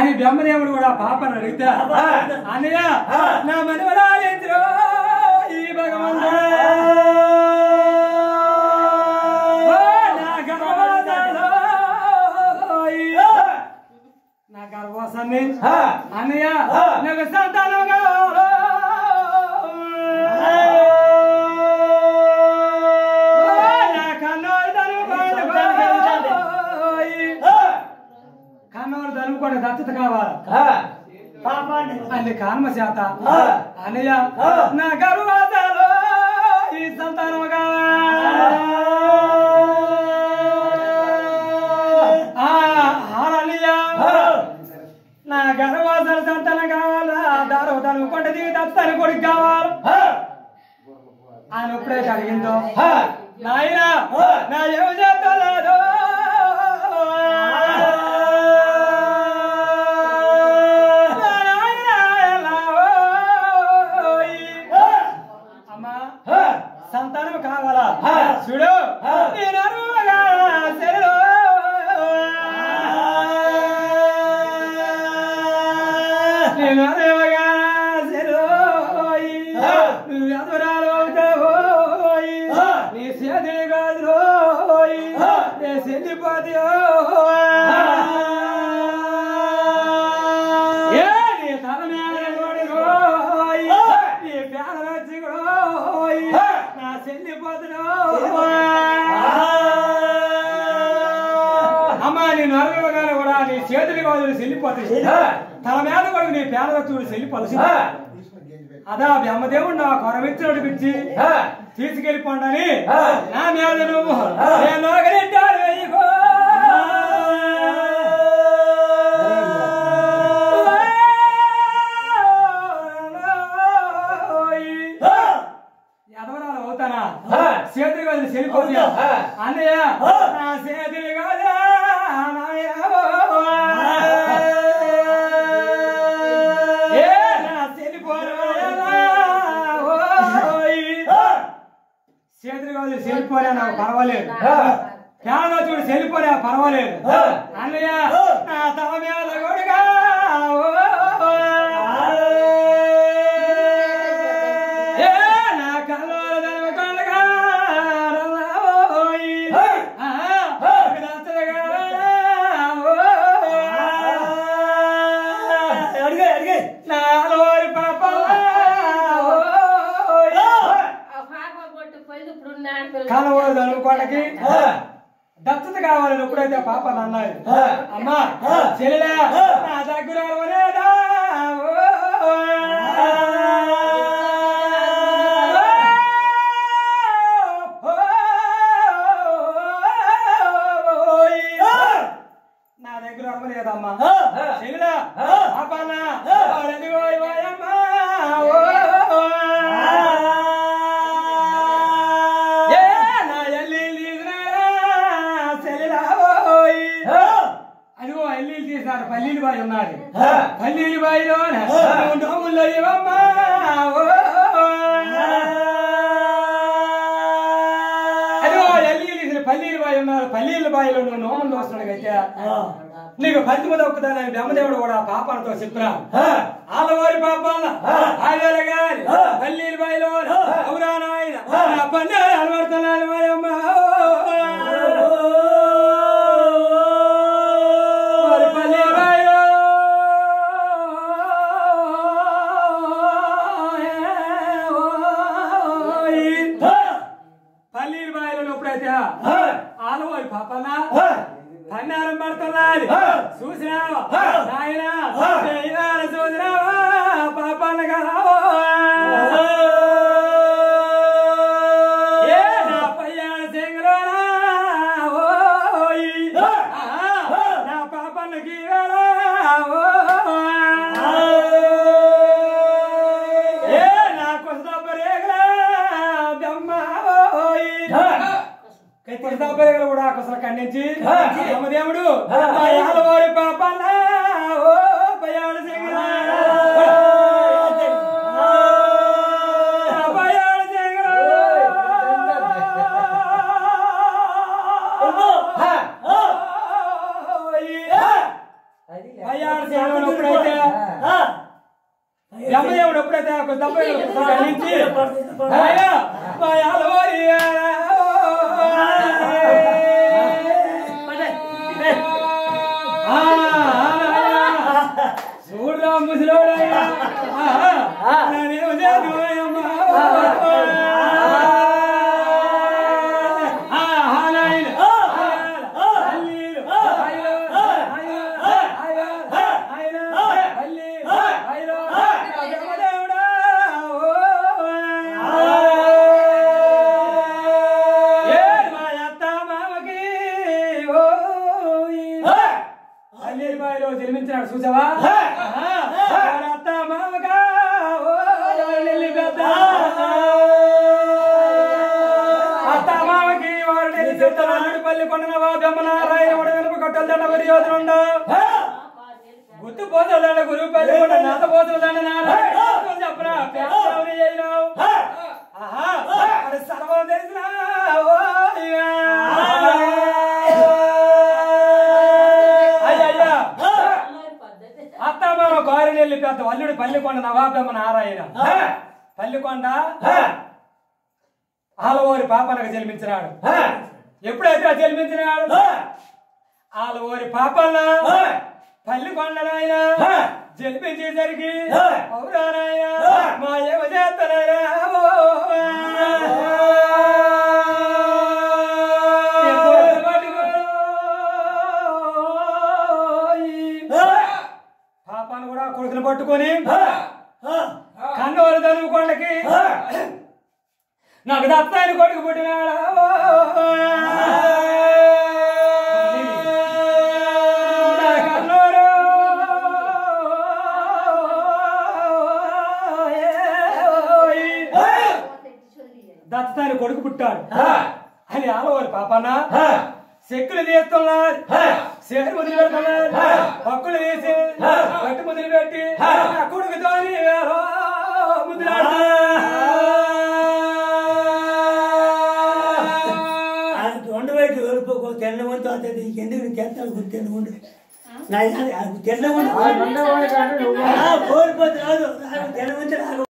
అని బ్రహ్మదేవుడు కూడా పాపను అడిగితే అన్నయ్య నా మనవరాలింద్రో ఈ భగవంతుడు ఓ నా గర్భవాసాలో ఈ నా గర్భవాసాన్ని అన్నయ్య నాకు సంతానం కావాలో ఓ నా కన్నోరు కన్నోరు దలుపుకొని దత్తత కావాలి పాపాన్ని అని కాన్మ చేత అన్నయ్య నా గర్భవాసాలో ఈ సంతానం కావాలన్నయ్య నా గర్భవాసాల సంతానం కావాలా దారు తను కొండ దిగి దత్తని కొడుకు కావాలి ఆయన ఎప్పుడైతే అడిగిందో నాయన నా ఏం చేస్తలేదు అమ్మా సంతానం కావాలా చూడు నేను అరువుగా శరీరం. నేను అరువుగా శరీరోయ్. నువ్వు ఎదురాలు అవుతావోయ్. నీ చేతి కాదురోయ్. నీ చెల్లిపోతాయో ఏ నీ తల మీద కొడుకోయ్. నీ పేద వచ్చి కొడోయ్. నా చెల్లిపోతున్నావు అమ్మా నీ నరగానే కూడా నీ చేతులు కాదు చెల్లిపోతాయి తల మీద కొడుకు నీ పేద వచ్చి చెల్లిపోతుంది అదా బ్రహ్మదేవుడు నా కొరమిచ్చినట్టు పిచ్చి తీసుకెళ్ళిపోండని నా మీద నువ్వు నేను నోగరించాడు వెయ్యికో. ఎదవరాలు అవుతానా చేతులు కాదు చెల్లిపోతా అన్నయ్య నా చేతులు కాదా ఏ నా చేతులు కాదు చెల్లిపోలే నాకు పర్వాలేదు ప్రాణంలో చూడు చెల్లిపోలే పర్వాలేదు అన్నయ్య నా తల మీద కొడుగా ఏ నా కళ్ళు దైవ కళ్ళుగా రల్లబోయి. ఆహా, విలాసలుగా, అడిగే అడిగే నా లోరి పాపల్లా, ఓయ్. కలవదు అనుకోవడానికి దత్తత కావాలని ఎప్పుడైతే పాపలు అన్నాయి అమ్మా చెల్లెలా నా దగ్గర లేదా నా దగ్గర అవ్వలేదమ్మా చెల్లెలా పాపన్నా ఎందుకో ఇవ్వాలమ్మా ఏ నా ఎల్లి సెలిలావోయ్ అదిగో ఎల్లీలు తీసినారు పల్లీలు బాయి ఉన్నాడు పల్లీలు బాయిలో డోముల్లో ఇవమ్మా అదిగో ఎల్లీలు తీసిన పల్లీలు బాయి ఉన్నారు పల్లీల బాయిలో నువ్వు నోములు వస్తున్నాడైతే నీకు పద్మ దొక్కుతానని బ్రహ్మదేవుడు కూడా పాపాలతో చెప్పినా ఆలవారి పాపాల ఆవేల గారి పల్లీల బాయిలో అవునా నాయన నా పన్ను అలవర్తనాలు మాయమ్మ మరి పల్లీల బాయిలో పల్లీల బాయిలో ఎప్పుడైతే ఆలవారి పాపాల పన్నారం పడుతున్నది చూసినావా నాయనా ఇవాళ చూసినావా పాపాన్న కావా ఏ నా పయ్యాడ సింగలోనా ఓయ్ ఆహా, నా పాపన్నకి ఇవాళ ఏ నా కొసదబ్బ రేగల బెమ్మ ఓయ్ కత్తిరితాపరేగలు కూడా అసలు ఖండించి రామదేవుడు ఆ యాదవారి పాపాల ఓ పయాడు సింగల పయాడు సింగల పయాడు దేవుడు ఎప్పుడైతే బ్రహ్మదేవుడు ఎప్పుడైతే ఒక డెబ్బై ఖండించి ఆయన మా అలవారి చూడరా ముసలోడయ్యా నేనేం చేద్దామయ్యమ్మా? ఆహా, నాయన. అల్లీలు. అయ్యో, అయ్యో, అయ్యో, అయ్యో, అల్లీలు, అయ్యో, బ్రహ్మదేవుడా, ఓ. ఏడు మా అత్త మామకి, ఓయ్. అల్లీలు బాయిలో జన్మించినాడు చూసావా ఆహా. వాడి అత్త మామగా, ఓ, నెల్లి పెద్ద. అత్త మామకి వాడు నెల్లి పెద్ద నాడు పల్లి కొండనవా బెమ్మనారాయణ ఉడ వెనుక కట్టలు దండ వరియోధనుండ గుర్తు పోతుందండ గురువు పల్లి కొండ నాత పోతుందండ నారాయణ చెప్పరా పేరు అయినావు ఆహా వాడు సర్వం తెలిసిన అయ్యా అత్త మామ కారునెల్లి పెద్ద అల్లుడు పల్లికొండ నవాబెమ్మ నారాయణ పల్లికొండ ఆలవోరి పాపనకు జన్మించినాడు ఎప్పుడైతే జన్మించినాడు ఆలవోరి పాపన్న పల్లికొండ నాయన జన్మించేసరికి అవురా నాయన మా ఏమ చేస్తున్నారా పాపాను కూడా కొడుకుని పట్టుకొని కన్నోరు తనువు కొండకి నాకు దత్తాయన కొడుకు పుట్టినాడా నా కన్నోరు దత్తాయన కొడుకు పుట్టాడు అని ఆలవారి పాపన్న చెక్కులు తీస్తున్నారు సేరు మొదలు పెడుతున్నారు పక్కులు తీసి గట్టి మొదలు పెట్టి నా కొడుకుతో రెండు వైపు ఓడిపోకో తెల్ల వంతు అవుతుంది ఎందుకు తెస్తాడు గుర్తెన్న ఉండు నా తెల్ల ఉండు ఓడిపోతే రాదు తెల్ల వంతు రాదు